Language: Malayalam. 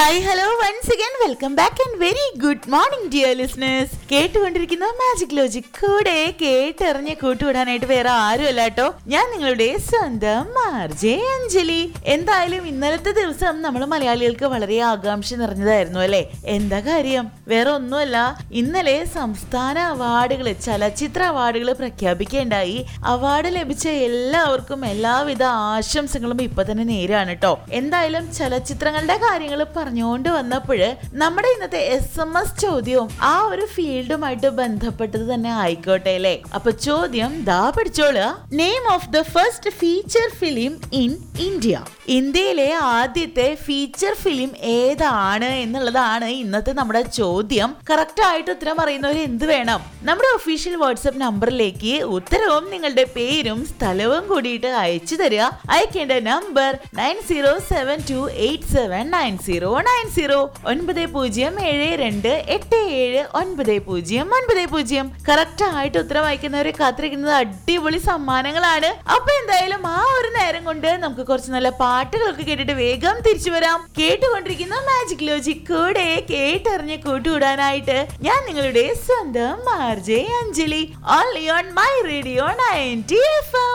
hi hello once again welcome back and very good morning dear listeners കേട്ടുകൊണ്ടിരിക്കുന്ന മാജിക് ലോജിക് കൂടെ കേട്ടെറിഞ്ഞ് കൂട്ടുവിടാനായിട്ട് വേറെ ആരുമല്ല കേട്ടോ ഞാൻ നിങ്ങളുടെ സ്വന്തം മാർജെ അഞ്ജലി എന്തായാലും ഇന്നലത്തെ ദിവസം നമ്മൾ മലയാളികൾക്ക് വളരെ ആകാംക്ഷ നിറഞ്ഞതായിരുന്നു അല്ലേ എന്താ കാര്യം വേറെ ഒന്നുമല്ല ഇന്നലെ സംസ്ഥാന അവാർഡുകൾ ചലച്ചിത്ര അവാർഡുകൾ പ്രഖ്യാപിക്കേണ്ടായി അവാർഡ് ലഭിച്ച എല്ലാവർക്കും എല്ലാവിധ ആശംസകളും ഇപ്പൊ തന്നെ നേരാണ് കേട്ടോ എന്തായാലും ചലച്ചിത്രങ്ങളുടെ കാര്യങ്ങൾ പറഞ്ഞുകൊണ്ട് വന്നപ്പോൾ നമ്മുടെ ഇന്നത്തെ എസ് എം എസ് ചോദ്യവും ആ ഒരു ഫീൽഡുമായിട്ട് ബന്ധപ്പെട്ടത് തന്നെ ആയിക്കോട്ടെ അല്ലേ അപ്പൊ ചോദ്യം ദാ പഠിച്ചോളുക name of the first feature film in India ഇന്ത്യയിലെ ആദ്യത്തെ ഫീച്ചർ ഫിലിം ഏതാണ് എന്നുള്ളതാണ് ഇന്നത്തെ നമ്മുടെ ചോദ്യം കറക്റ്റ് ആയിട്ട് ഉത്തരം അറിയുന്നവർ എന്ത് വേണം നമ്മുടെ ഒഫീഷ്യൽ വാട്സ്ആപ്പ് നമ്പറിലേക്ക് ഉത്തരവും നിങ്ങളുടെ പേരും സ്ഥലവും കൂടിയിട്ട് അയച്ചു തരിക അയക്കേണ്ട number nine zero seven two eight seven nine zero nine zero ഒൻപത് പൂജ്യം ഏഴ് രണ്ട് എട്ട് ഏഴ് ഒൻപത് പൂജ്യം ഒൻപത് പൂജ്യം കറക്റ്റ് ആയിട്ട് ഉത്തരം അയക്കുന്നവരെ കാത്തിരിക്കുന്നത് അടിപൊളി സമ്മാനങ്ങളാണ് അപ്പൊ എന്തായാലും ആ ഒരു നേരം കൊണ്ട് നമുക്ക് കുറച്ച് നല്ല പാട്ടുകളൊക്കെ കേട്ടിട്ട് വേഗം തിരിച്ചു വരാം കേട്ടുകൊണ്ടിരിക്കുന്ന മാജിക് ലോജിക് കൂടെ കേട്ടറിഞ്ഞ് കൂട്ടുകൂടാനായിട്ട് ഞാൻ നിങ്ങളുടെ സ്വന്തം മാർജെ Anjali only on my radio ninety F